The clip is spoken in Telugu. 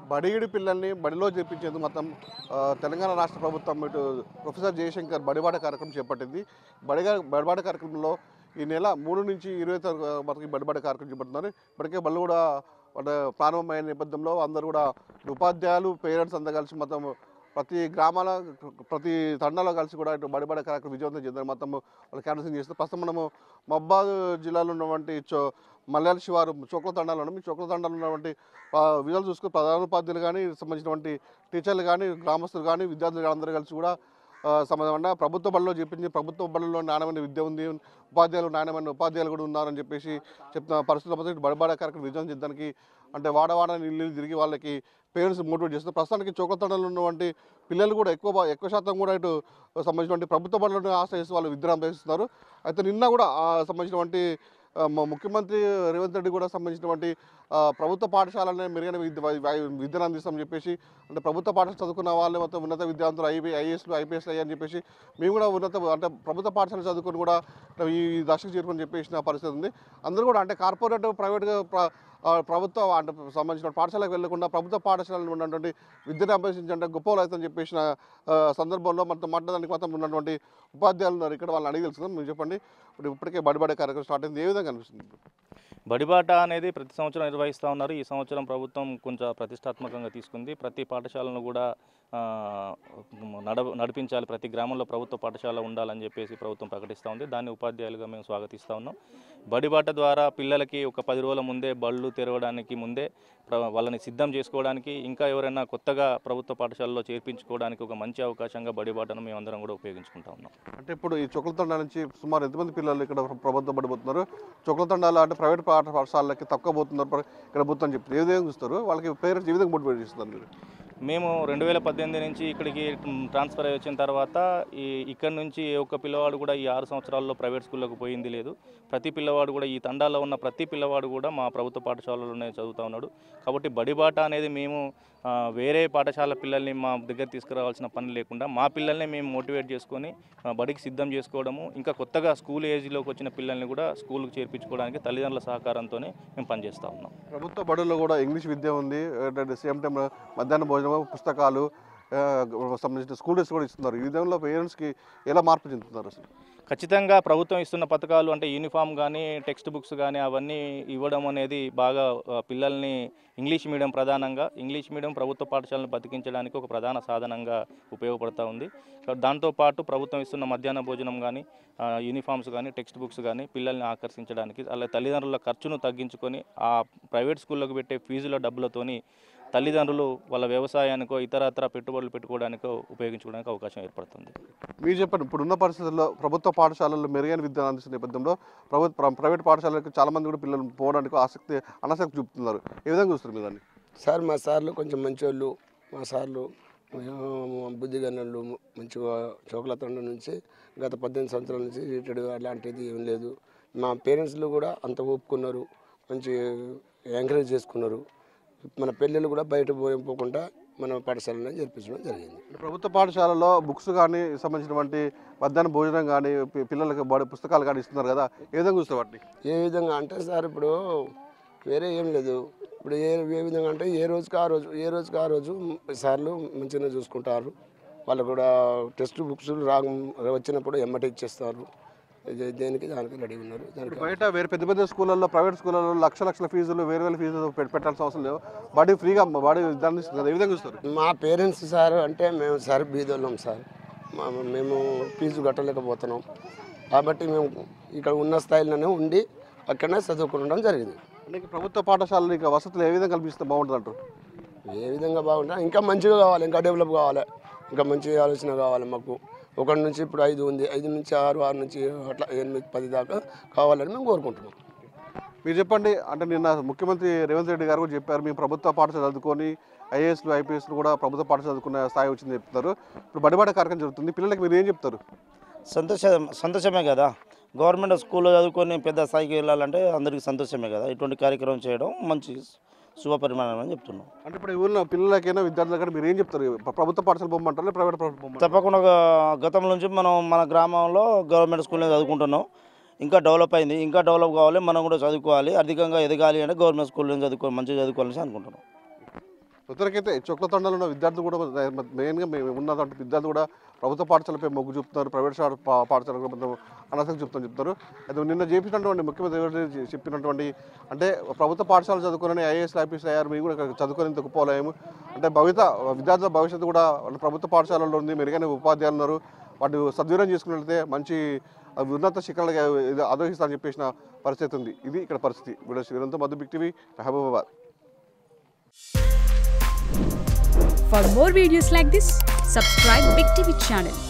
బడిగిడి పిల్లల్ని బడిలో చేర్పించేందుకు మొత్తం ఆ, తెలంగాణ రాష్ట్ర ప్రభుత్వం ఇటు ప్రొఫెసర్ జయశంకర్ బడిబాట కార్యక్రమం చేపట్టింది బడిగా బడిబాట కార్యక్రమంలో ఈ నెల మూడు నుంచి ఇరవై తారీఖు వరకు ఈ బడిబాట కార్యక్రమం చేపడుతున్నారు ఇప్పటికే బళ్ళు కూడా అంటే ప్రారంభమైన నేపథ్యంలో అందరూ కూడా ఉపాధ్యాయులు పేరెంట్స్ అందరూ కలిసి మొత్తం ప్రతి గ్రామాల ప్రతి తండాలో కలిసి కూడా ఇటు బడిబడి కార్యక్రమం విజయవంతం చేద్దాం మొత్తం వాళ్ళు క్యాన్వసింగ్ చేస్తారు ప్రస్తుతం మనము మబ్బాద్ జిల్లాలో ఉన్నటువంటి చో మలయాళ శివారు చోట్ల తండాలు ఉన్నాం ఈ చోట్ల తండాలు ఉన్నటువంటి ఆ, విధాలు చూసుకుని ప్రధానోపాధ్యాయులు కానీ సంబంధించినటువంటి టీచర్లు కానీ గ్రామస్తులు కానీ విద్యార్థులు కానీ అందరూ కలిసి కూడా ఆ, సంబంధం ప్రభుత్వ బడిలో చెప్పించి ప్రభుత్వ బడుల్లో నాణ్యమైన విద్య ఉంది ఉపాధ్యాయులు నాణ్యమైన ఉపాధ్యాయులు కూడా ఉన్నారని చెప్పేసి చెప్తున్న పరిస్థితుల్లో ఇటు బడిబాడ కార్యక్రమం విజయం చేయడానికి అంటే వాడవాడ ఇల్లు తిరిగి వాళ్ళకి పేరెంట్స్ మోటివేట్ చేస్తారు ప్రస్తుతానికి చౌకతండలో ఉన్నటువంటి పిల్లలు కూడా ఎక్కువ భా- ఎక్కువ శాతం కూడా ఇటు సంబంధించినటువంటి ప్రభుత్వ బడులను ఆశ్రయిస్తూ వాళ్ళు విద్యను అభ్యసిస్తున్నారు అయితే నిన్న కూడా ఆ సంబంధించినటువంటి ఆ, మా ముఖ్యమంత్రి రేవంత్ రెడ్డి కూడా సంబంధించినటువంటి ఆ, ప్రభుత్వ పాఠశాలనే మెరుగైన విద్య వై- వై- విద్యను అందిస్తామని చెప్పేసి అంటే ప్రభుత్వ పాఠశాల చదువుకున్న వాళ్ళే మొత్తం ఉన్నత విద్యార్థులు ఐబీ ఐఏఎస్లు ఐపీఎస్లు అయ్యని చెప్పేసి మేము కూడా ఉన్నత అంటే ప్రభుత్వ పాఠశాల చదువుకొని కూడా ఈ దశకు చేరుకొని చెప్పేసిన పరిస్థితి ఉంది అందరూ కూడా అంటే కార్పొరేట్ ప్రైవేట్గా ప్ర- ఆ, ప్రభుత్వ అంటే సంబంధించిన పాఠశాలకు వెళ్లకుండా ప్రభుత్వ పాఠశాలలో ఉన్నటువంటి విద్యను అభ్యసించంటే గొప్ప వాళ్ళు అవుతుందని చెప్పేసిన ఆ, సందర్భంలో మొత్తం మాట్లాడడానికి మొత్తం ఉన్నటువంటి ఉపాధ్యాయులు ఉన్నారు ఇక్కడ వాళ్ళని అడిగి తెలుసుకుందాం మీరు చెప్పండి ఇప్పుడు ఇప్పటికే బడిబడే కార్యక్రమం స్టార్ట్ అయింది ఏ విధంగా అనిపిస్తుంది బడిబాట అనేది ప్రతి సంవత్సరం నిర్వహిస్తూ ఉన్నారు ఈ సంవత్సరం ప్రభుత్వం కొంచెం ప్రతిష్టాత్మకంగా తీసుకుంది ప్రతి పాఠశాలను కూడా ఆ, నడ నడిపించాలి ప్రతి గ్రామంలో ప్రభుత్వ పాఠశాల ఉండాలని చెప్పేసి ప్రభుత్వం ప్రకటిస్తూ ఉంది దాన్ని ఉపాధ్యాయులుగా మేము స్వాగతిస్తూ ఉన్నాం బడిబాట ద్వారా పిల్లలకి ఒక పది రోజుల ముందే బళ్ళు తెరవడానికి ముందే ప్ర- వాళ్ళని సిద్ధం చేసుకోవడానికి ఇంకా ఎవరైనా కొత్తగా ప్రభుత్వ పాఠశాలలో చేర్పించుకోవడానికి ఒక మంచి అవకాశంగా బడిబాటను మేము అందరం కూడా ఉపయోగించుకుంటా ఉన్నాం అంటే ఇప్పుడు ఈ చొక్కలతండ నుంచి సుమారు ఎంతమంది పిల్లలు ఇక్కడ ప్రభుత్వం పడిపోతున్నారు చొక్కలతండాలు అంటే ప్రైవేట్ పాఠ పాఠశాలకి తక్కువ పోతున్నారు ప్ర- ఇక్కడ పోతుందని చెప్తారు ఏ విధంగా చూస్తారు వాళ్ళకి పేరెంట్స్ ఏ విధంగా మోటివేట్ చేస్తున్నారు మీరు మేము రెండు వేల పద్దెనిమిది నుంచి ఇక్కడికి ట్రాన్స్ఫర్ అయ్యి వచ్చిన తర్వాత ఈ ఇక్కడ నుంచి ఏ ఒక్క పిల్లవాడు కూడా ఈ ఆరు సంవత్సరాల్లో ప్రైవేట్ స్కూల్లోకి పోయింది లేదు ప్రతి పిల్లవాడు కూడా ఈ తండాలో ఉన్న ప్రతి పిల్లవాడు కూడా మా ప్రభుత్వ పాఠశాలలోనే చదువుతా ఉన్నాడు కాబట్టి బడిబాట అనేది మేము ఆ, వేరే పాఠశాల పిల్లల్ని మా దగ్గర తీసుకురావాల్సిన పని లేకుండా మా పిల్లల్ని మేము మోటివేట్ చేసుకొని ఆ, బడికి సిద్ధం చేసుకోవడము ఇంకా కొత్తగా స్కూల్ ఏజ్లోకి వచ్చిన పిల్లల్ని కూడా స్కూల్కి చేర్పించుకోవడానికి తల్లిదండ్రుల సహకారంతోనే మేము పనిచేస్తూ ఉన్నాం ప్రభుత్వ బడుల్లో కూడా ఇంగ్లీష్ విద్య ఉంది అట్ సేమ్ టైం మధ్యాహ్న భోజనం పుస్తకాలు ఆ, సంబంధించిన స్కూల్ డ్రెస్ కూడా ఇస్తున్నారు ఈ విధంగా పేరెంట్స్కి ఎలా మార్పు చెందుతున్నారు అసలు ఖచ్చితంగా ప్రభుత్వం ఇస్తున్న పథకాలు అంటే యూనిఫామ్ కానీ టెక్స్ట్ బుక్స్ కానీ అవన్నీ ఇవ్వడం అనేది బాగా ఆ, పిల్లల్ని ఇంగ్లీష్ మీడియం ప్రధానంగా ఇంగ్లీష్ మీడియం ప్రభుత్వ పాఠశాలను బతికించడానికి ఒక ప్రధాన సాధనంగా ఉపయోగపడుతూ ఉంది దాంతోపాటు ప్రభుత్వం ఇస్తున్న మధ్యాహ్న భోజనం కానీ యూనిఫామ్స్ కానీ టెక్స్ట్ బుక్స్ కానీ పిల్లల్ని ఆకర్షించడానికి అలా తల్లిదండ్రుల ఖర్చును తగ్గించుకొని ఆ ప్రైవేట్ స్కూళ్ళకు పెట్టే ఫీజుల డబ్బులతోని తల్లిదండ్రులు వాళ్ళ వ్యవసాయానికో ఇతరత్ర పెట్టుబడులు పెట్టుకోవడానికో ఉపయోగించుకోవడానికి అవకాశం ఏర్పడుతుంది మీరు చెప్పండి ఇప్పుడున్న పరిస్థితుల్లో ప్రభుత్వ పాఠశాలల్లో మెరుగైన విద్యను అందిస్తున్న నేపథ్యంలో ప్రభుత్వ ప్రైవేట్ పాఠశాలలకు చాలా మంది కూడా పిల్లలు పోవడానికి ఆసక్తి అనాసక్తి చూపుతున్నారు ఏ విధంగా చూస్తారు మీరు దాన్ని సార్ మా సార్లు కొంచెం మంచోళ్ళు మా సార్లు ఆ, బుద్ధిగనులు మంచిగా చోకలతండ నుంచి గత పద్దెనిమిది సంవత్సరాల నుంచి రిటైర్డ్ అలాంటిది ఏం లేదు మా పేరెంట్స్లు కూడా అంత ఒప్పుకున్నారు మంచి ఎంకరేజ్ చేసుకున్నారు మన పిల్లలు కూడా బయట పోయి- పోకుండా మన పాఠశాలలో చేర్పించడం జరిగింది ప్రభుత్వ పాఠశాలలో బుక్స్ కానీ సంబంధించినటువంటి మధ్యాహ్న భోజనం కానీ పి- పిల్లలకు బడి పుస్తకాలు కానీ ఇస్తున్నారు కదా ఏ విధంగా చూస్తారు వాటిని ఏ విధంగా అంటే సార్ ఇప్పుడు వేరే ఏం లేదు ఇప్పుడు ఏ ఏ విధంగా అంటే ఏ రోజుకి ఆ రోజు ఏ రోజుకి ఆ రోజు సార్లు మంచిగా చూసుకుంటారు వాళ్ళు కూడా టెక్స్ట్ బుక్స్ రా వచ్చినప్పుడు ఎమ్మటి ఇచ్చేస్తారు ఇది దేనికి దానికి రెడీ ఉన్నారు దానికి బయట వేరే పెద్ద పెద్ద స్కూళ్ళల్లో ప్రైవేట్ స్కూళ్ళలో లక్ష లక్షల ఫీజులు వేరు వేల ఫీజులు పెట్- పెట్టాల్సిన అవసరం లేదు బడి ఫ్రీగా బడి దాన్ని ఇస్తుంది కదా ఏ విధంగా చూస్తారు మా పేరెంట్స్ సార్ అంటే మేము సార్ బీదోళ్ళం సార్ మా- మేము ఫీజు కట్టలేకపోతున్నాం కాబట్టి మేము ఇక్కడ ఉన్న స్థాయిలోనే ఉండి అక్కడనే చదువుకుండడం జరిగింది అంటే ఇంకా ప్రభుత్వ పాఠశాలలు ఇంకా వసతులు ఏ విధంగా కల్పిస్తే బాగుంటుంది అంటారు ఏ విధంగా బాగుంటా ఇంకా మంచిగా కావాలి ఇంకా డెవలప్ కావాలి ఇంకా మంచి ఆలోచన కావాలి మాకు ఒకటి నుంచి ఇప్పుడు ఐదు ఉంది ఐదు నుంచి ఆరు ఆరు నుంచి అట్లా ఎనిమిది పది దాకా కావాలని మేము కోరుకుంటున్నాం మీరు చెప్పండి అంటే నిన్న ముఖ్యమంత్రి రేవంత్ రెడ్డి గారు కూడా చెప్పారు మేము ప్రభుత్వ పాఠశాల చదువుకొని ఐఏఎస్లు ఐపీఎస్లు కూడా ప్రభుత్వ పాఠశాల చదువుకునే స్థాయి వచ్చింది చెప్తున్నారు ఇప్పుడు బడిబాట కార్యక్రమం జరుగుతుంది పిల్లలకి మీరు ఏం చెప్తారు సంతోషం సంతోషమే కదా గవర్నమెంట్ స్కూల్లో చదువుకొని పెద్ద స్థాయికి వెళ్ళాలంటే అందరికీ సంతోషమే కదా ఇటువంటి కార్యక్రమం చేయడం మంచి శుభ పరిమాణం అని చెప్తున్నాం అంటే ఇప్పుడు ఈ ఊళ్ళో పిల్లలకైనా విద్యార్థులకైనా మీరు ఏం చెప్తారు ప్రభుత్వ పాఠశాల పొమ్మంటారా లేదా ప్రైవేట్ పాఠశాల పొమ్మంటారా తప్పకుండా గ- గతం నుంచి మనం మన గ్రామంలో గవర్నమెంట్ స్కూల్లో చదువుకుంటున్నాం ఇంకా డెవలప్ అయింది ఇంకా డెవలప్ కావాలి మనం కూడా చదువుకోవాలి అధికంగా ఎదగాలి అంటే గవర్నమెంట్ స్కూల్లో చదువుకో మంచిగా చదువుకోవాలని అనుకుంటున్నాం ఉత్తరకైతే చొక్లతండలో ఉన్న విద్యార్థులు కూడా మెయిన్గా మేము ఉన్నటువంటి విద్యార్థులు కూడా ప్రభుత్వ పాఠశాలపై మొగ్గు చూపుతున్నారు ప్రైవేట్ షా- పా- పాఠశాలకు కొంచెం అనర్థం చెప్తాను చెప్తారు అయితే నిన్న చేపించినటువంటి ముఖ్యమంత్రి రేవంత్ రెడ్డి చెప్పినటువంటి అంటే ప్రభుత్వ పాఠశాల చదువుకుని ఐఏఎస్ ఆఫీసర్ అయ్యారు మేము కూడా ఇక్కడ చదువుకొని ఇంత గొప్పలేము అంటే భవిత విద్యార్థుల భవిష్యత్తు కూడా వాళ్ళ ప్రభుత్వ పాఠశాలలో ఉంది మెరుగైన ఉపాధ్యాయులు ఉన్నారు వాటి సద్వినియోగం చేసుకున్నట్లయితే మంచి అవి ఉన్నత శిఖరాలుగా ఇది అదోహిస్తారని చెప్పేసిన పరిస్థితి ఉంది ఇది ఇక్కడ పరిస్థితి వీడియో శ్రీరంతో Madhu big TV Mahabubabad For more videos like this, subscribe Big TV channel